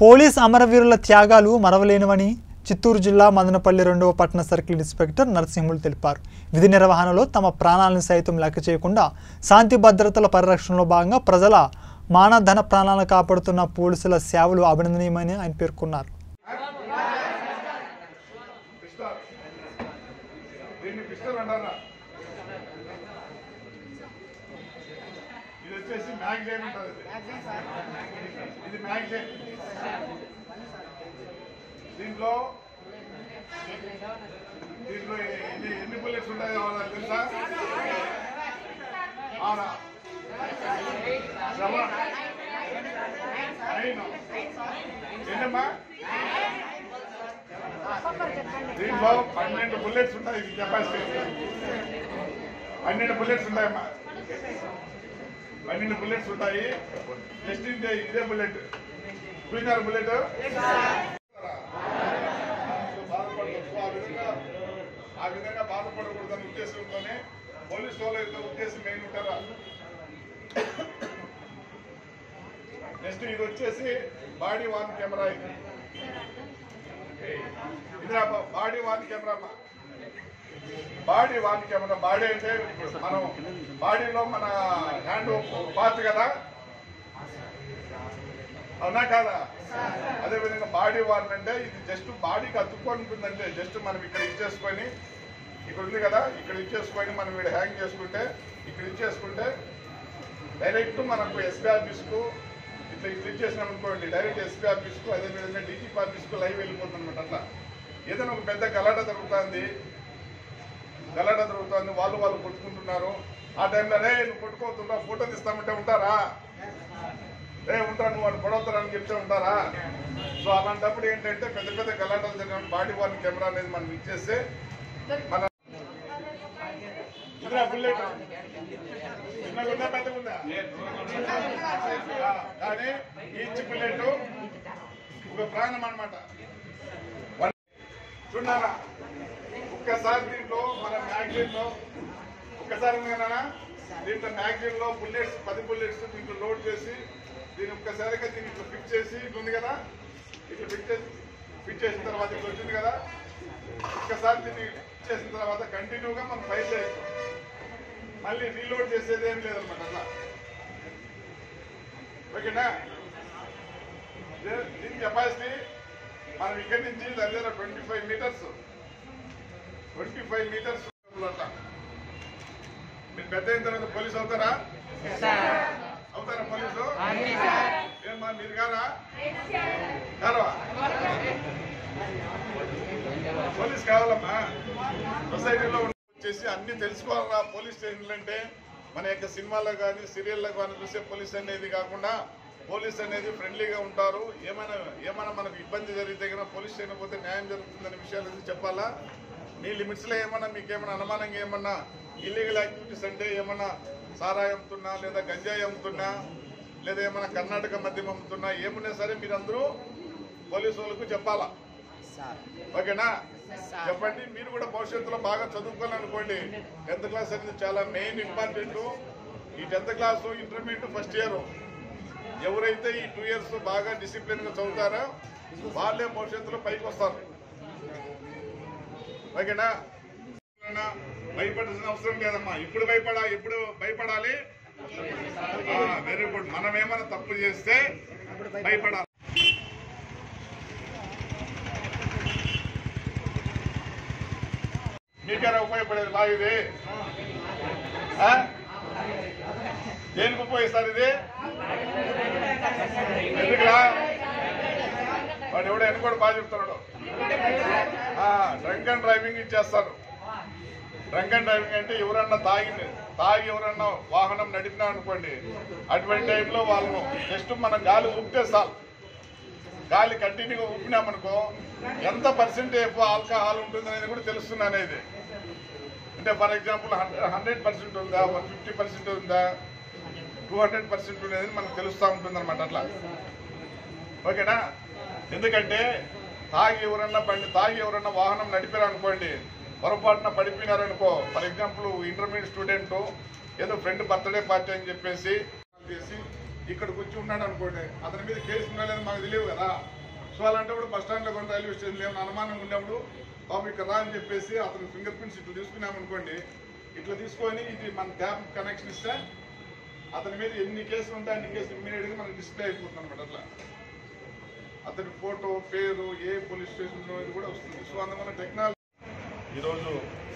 Police అమరవీరుల త్యాగాలు మరవలేనివని చిత్తూరు జిల్లా మదనపల్లి రెండవ పట్టణ సర్కిల్ ఇన్స్పెక్టర్ నరసింహులు తెలిపారు విధి నిర్వహణలో తమ ప్రాణాలను సైతం లెక్క చేయకుండా శాంతి భద్రతల పరిరక్షణలో భాగంగా ప్రజల మానధన ప్రాణాలను కాపాడుతున్న పోలీసుల సేవలు అభినందనీయమని ఆయన పేర్కొన్నారు పిస్టల్ దీన్ని పిస్టల్ అంటారా ఇది వచ్చేసి మ్యాగజైన్ ఉంటుంది ఇది. ఇది మ్యాగజైన్ దీంట్లో దీంట్లో ఎన్ని ఎన్ని బుల్లెట్స్ ఉంటాయో వాళ్ళకి తెలుసా ఆరా సెవెన్ నైన్ ఎన్నమ్మా దీంట్లో పన్నెండు బుల్లెట్స్ ఉంటాయి ఇది కెపాసిటీ పన్నెండు బుల్లెట్స్ ఉంటాయమ్మా పన్నెండు బుల్లెట్స్ ఉంటాయి జస్ట్ ఇదే ఇదే బుల్లెట్ చూసినారు బుల్లెట్ బాధపడకూడదు ఆ విధంగా ఆ విధంగా బాధపడకూడదనే ఉద్దేశంతోనే పోలీసు వాళ్ళ యొక్క ఉద్దేశం ఏమి ఉంటారా నెక్స్ట్ ఇది వచ్చేసి బాడీ వాన్ కెమెరా ఇది ఇది బాడీ వాన్ కెమెరా అమ్మా బాడీ వాన్ కెమెరా బాడీ అంటే ఇప్పుడు మనం బాడీలో మన హ్యాండ్ పార్ట్ కదా అవునా కాదా అదే విధంగా బాడీ వాన్ అంటే ఇది జస్ట్ బాడీకి అతుక్కొని ఉంటుందంటే జస్ట్ మనం ఇక్కడ ఇచ్చేసుకొని ఇక్కడ ఉంది కదా ఇక్కడ ఇచ్చేసుకొని మనం ఇక్కడ హ్యాంగ్ చేసుకుంటే ఇక్కడ ఇచ్చేసుకుంటే డైరెక్ట్ మనకు ఎస్పీ ఆఫీస్కు ఇట్లా ఇట్లా ఇచ్చేసినాం అనుకోండి డైరెక్ట్ ఎస్పీ ఆఫీస్కు అదేవిధంగా డీజీపీ ఆఫీస్కు లైవ్ వెళ్ళిపోతుంది అనమాట అట్లా ఏదైనా ఒక పెద్ద గలాట జరుగుతుంది గలాట జరుగుతుంది వాళ్ళు వాళ్ళు కొట్టుకుంటున్నారు ఆ టైంలో రే నువ్వు కొట్టుకోతుంటా ఫోటో తీస్తామంటే ఉంటారా రే ఉంటా నువ్వు వాళ్ళు పొడవుతారా అని చెప్తే ఉంటారా సో అలాంటప్పుడు ఏంటంటే పెద్ద పెద్ద గలాటలు జరిగిన బాడీ వార్న్ కెమెరా అనేది మనం ఇచ్చేస్తే మన ఇదిరా బుల్లెట్ చిన్నగా ఉందా పెద్దగా ఉందా ఆ, కానీ ఈచ్ బుల్లెట్ ఒక ప్రాణం అనమాట చూడారా ఒక్కసారి దీంట్లో మన మ్యాగజైన్ లో ఒక్కసారి ఉంది కదా దీంట్లో మ్యాగజైన్ లో బుల్లెట్స్ పది బుల్లెట్స్ దీంట్లో లోడ్ చేసి దీన్ని ఒక్కసారిగా దీన్ని ఇట్లా ఫిక్స్ చేసి ఇది ఉంది కదా ఇట్లా ఫిక్స్ చేసి ఫిక్స్ చేసిన తర్వాత ఇట్లా వచ్చింది కదా ఒక్కసారి దీన్ని ఫిక్స్ చేసిన తర్వాత కంటిన్యూగా మనం ఫైర్ చేయొచ్చు మళ్ళీ రీలోడ్ చేసేది ఏం లేదనమాట అట్లా ఓకేనా దీ- దీని కెపాసిటీ మనం ఇక్కడి నుంచి దగ్గర twenty five meters twenty five meters అట్లా మీరు పెద్ద అయిన తర్వాత పోలీస్ అవుతారా అవుతారా పోలీసు ఏమ్మా మీరు కాదా కారవా పోలీస్ కావాలమ్మా సొసైటీలో వచ్చేసి అన్ని తెలుసుకోవాలా పోలీస్ స్టేషన్లు అంటే మన యొక్క సినిమాల్లో కానీ సీరియల్లో కానీ చూసే పోలీస్ అనేది కాకుండా పోలీస్ అనేది ఫ్రెండ్లీగా ఉంటారు ఏమైనా ఏమైనా మనకు ఇబ్బంది జరిగితే కనుక పోలీస్ స్టేషన్ పోతే న్యాయం జరుగుతుందనే విషయాలు అనేది చెప్పాలా మీ లిమిట్స్లో ఏమన్నా మీకు ఏమైనా అనుమానంగా ఏమన్నా ఇల్లీగల్ యాక్టివిటీస్ అంటే ఏమన్నా సారాయి అమ్ముతున్నా లేదా గంజాయి అమ్ముతున్నా లేదా ఏమైనా కర్ణాటక మద్యం అమ్ముతున్నా ఏమున్నా సరే మీరందరూ పోలీసు వాళ్ళకు చెప్పాలా ఓకేనా చెప్పండి మీరు కూడా భవిష్యత్తులో బాగా చదువుకోవాలనుకోండి టెన్త్ క్లాస్ అనేది చాలా మెయిన్ ఇంపార్టెంట్ ఈ tenth class intermediate first year ఎవరైతే ఈ టూ ఇయర్స్ బాగా డిసిప్లిన్ గా చదువుతారో వాళ్ళే భవిష్యత్తులో పైకి వస్తారు ఓకేనా భయపడాల్సిన అవసరం లేదమ్మా ఇప్పుడు భయపడా ఇప్పుడు భయపడాలి వెరీ గుడ్ మనం ఏమైనా తప్పు చేస్తే భయపడాలి మీకేనా ఉపయోగపడేది బాగా ఇది ఆ? దేనికి ఉపయోగిస్తారు ఇది ఎందుకురా వాడు ఎవడో ఎన్నుకోడు బాగా చెప్తున్నాడు డ్రంక్ అండ్ డ్రైవింగ్ ఇచ్చేస్తారు డ్రంక్ అండ్ డ్రైవింగ్ అంటే ఎవరన్నా తాగి తాగి ఎవరన్నా వాహనం నడిపినా అనుకోండి అటువంటి టైంలో వాళ్ళను జస్ట్ మనం గాలి ఊపితే చాలు గాలి కంటిన్యూగా ఊపినామనుకో ఎంత పర్సెంటేజ్ ఆల్కహాల్ ఉంటుంది అనేది కూడా తెలుస్తుంది అనేది అంటే ఫర్ ఎగ్జాంపుల్ హండ్రెడ్ పర్సెంట్ ఉందా వన్ ఫిఫ్టీ పర్సెంట్ ఉందా టూ హండ్రెడ్ పర్సెంట్ ఉండేది మనకు తెలుస్తూ ఉంటుంది అనమాట అట్లా ఓకేనా ఎందుకంటే తాగి ఎవరన్నా బండి తాగి ఎవరన్నా వాహనం నడిపారనుకోండి పొరపాటున పడిపోయినారనుకో ఫర్ ఎగ్జాంపుల్ ఇంటర్మీడియట్ స్టూడెంట్ ఏదో ఫ్రెండ్ బర్త్డే పార్టీ అని చెప్పేసి చేసి ఇక్కడికి వచ్చి ఉన్నాడు అనుకోండి అతని మీద కేసు ఉందా లేదా మాకు తెలియదు కదా సో అలాంటప్పుడు బస్ స్టాండ్లో కొన్ని రైల్వే స్టేషన్లో ఏమైనా అనుమానం ఉన్నప్పుడు బాబు ఇక్కడ రా అని చెప్పేసి అతని ఫింగర్ ప్రింట్స్ ఇట్లా తీసుకున్నాం అనుకోండి ఇట్లా తీసుకొని ఇది మన ట్యాప్ కనెక్షన్ ఇస్తే అతని మీద ఎన్ని కేసులు ఉంటాయి అన్ని కేసులు ఇమ్మీడియట్గా మనకి డిస్ప్లే అయిపోతుంది అనమాట అట్లా అతని ఫోటో పేరు ఏ పోలీస్ స్టేషన్లో ఇది కూడా వస్తుంది సో అందువల్ల టెక్నాలజీ ఈరోజు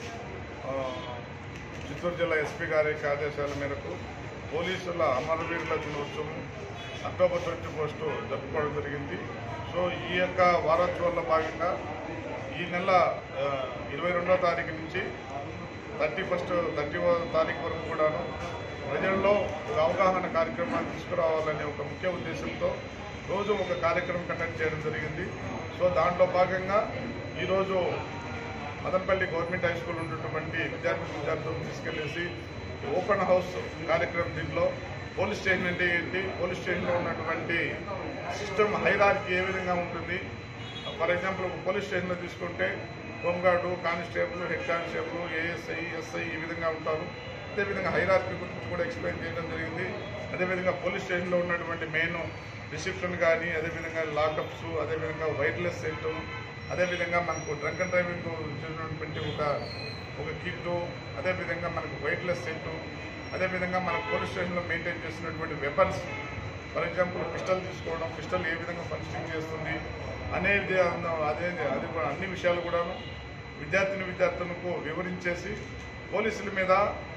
ఆ, చిత్తూరు జిల్లా ఎస్పీ గారి యొక్క ఆదేశాల మేరకు పోలీసుల అమరవీరుల దినోత్సవం అక్టోబర్ ట్వంటీ ఫస్ట్ జరుపుకోవడం జరిగింది సో ఈ యొక్క వారోత్సవాల్లో భాగంగా ఈ నెల ఇరవై రెండో తారీఖు నుంచి థర్టీ ఫస్ట్ థర్టీ తారీఖు వరకు కూడాను ప్రజల్లో ఒక అవగాహన కార్యక్రమాన్ని తీసుకురావాలనే ఒక ముఖ్య ఉద్దేశంతో రోజు ఒక కార్యక్రమం కండక్ట్ చేయడం జరిగింది సో దాంట్లో భాగంగా ఈరోజు మదనపల్లి గవర్నమెంట్ హై స్కూల్ ఉన్నటువంటి విద్యార్థి విద్యార్థులను తీసుకెళ్లేసి ఓపెన్ హౌస్ కార్యక్రమం దీంట్లో పోలీస్ స్టేషన్ అంటే ఏంటి పోలీస్ స్టేషన్లో ఉన్నటువంటి సిస్టమ్ హైరార్కీ ఏ విధంగా ఉంటుంది ఫర్ ఎగ్జాంపుల్ ఒక పోలీస్ స్టేషన్లో తీసుకుంటే home guard constable head constable ASI SI ఈ విధంగా ఉంటారు అదేవిధంగా హైరార్కీ గురించి కూడా ఎక్స్ప్లెయిన్ చేయడం జరిగింది అదేవిధంగా పోలీస్ స్టేషన్లో ఉన్నటువంటి మెయిన్ రిసెప్షన్ కానీ అదేవిధంగా లాకప్స్ అదేవిధంగా వైర్లెస్ సెట్ అదేవిధంగా మనకు డ్రంక్ అండ్ డ్రైవింగ్ చేసినటువంటి ఒక ఒక కిట్ అదేవిధంగా మనకు వైర్లెస్ సెట్ అదేవిధంగా మన పోలీస్ స్టేషన్లో మెయింటైన్ చేస్తున్నటువంటి వెపన్స్ ఫర్ ఎగ్జాంపుల్ పిస్టల్ తీసుకోవడం పిస్టల్ ఏ విధంగా ఫంక్షనింగ్ చేస్తుంది అనేది అన్న- అదే అది కూడా అన్ని విషయాలు కూడాను విద్యార్థిని విద్యార్థులకు వివరించేసి పోలీసుల మీద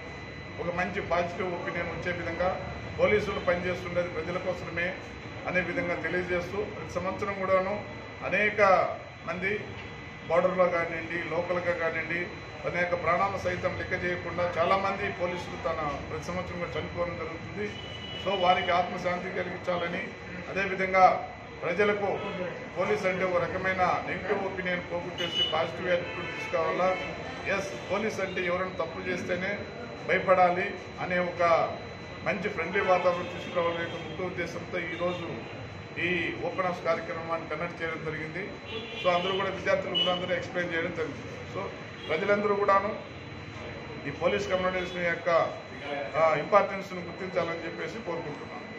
ఒక మంచి పాజిటివ్ ఒపీనియన్ వచ్చే విధంగా పోలీసులు పనిచేస్తుండేది ప్రజల కోసమే అనే విధంగా తెలియజేస్తూ ప్రతి సంవత్సరం కూడాను అనేక మంది బార్డర్లో కానివ్వండి లోకల్గా కానివ్వండి అనేక ప్రాణాలు సైతం లెక్క చేయకుండా చాలామంది పోలీసులు తన ప్రతి సంవత్సరం కూడా చనిపోవడం జరుగుతుంది సో వారికి ఆత్మశాంతి కలిగించాలని అదేవిధంగా ప్రజలకు పోలీస్ అంటే ఒక రకమైన నెగిటివ్ ఒపీనియన్ పోగొట్టేసి పాజిటివ్ యాటిట్యూడ్ తీసుకోవాలా ఎస్ పోలీస్ అంటే ఎవరైనా తప్పు చేస్తేనే భయపడాలి అనే ఒక మంచి ఫ్రెండ్లీ వాతావరణం తీసుకురావాలనే ఒక ముఖ్య ఉద్దేశంతో ఈరోజు ఈ ఓపెన్ హౌస్ కార్యక్రమాన్ని కండక్ట్ చేయడం జరిగింది సో అందరూ కూడా విద్యార్థులు కూడా అందరూ ఎక్స్ప్లెయిన్ చేయడం జరిగింది సో ప్రజలందరూ కూడాను ఈ పోలీస్ కమ్యూనిటీస్ యొక్క ఇంపార్టెన్స్ను గుర్తించాలని చెప్పేసి కోరుకుంటున్నాను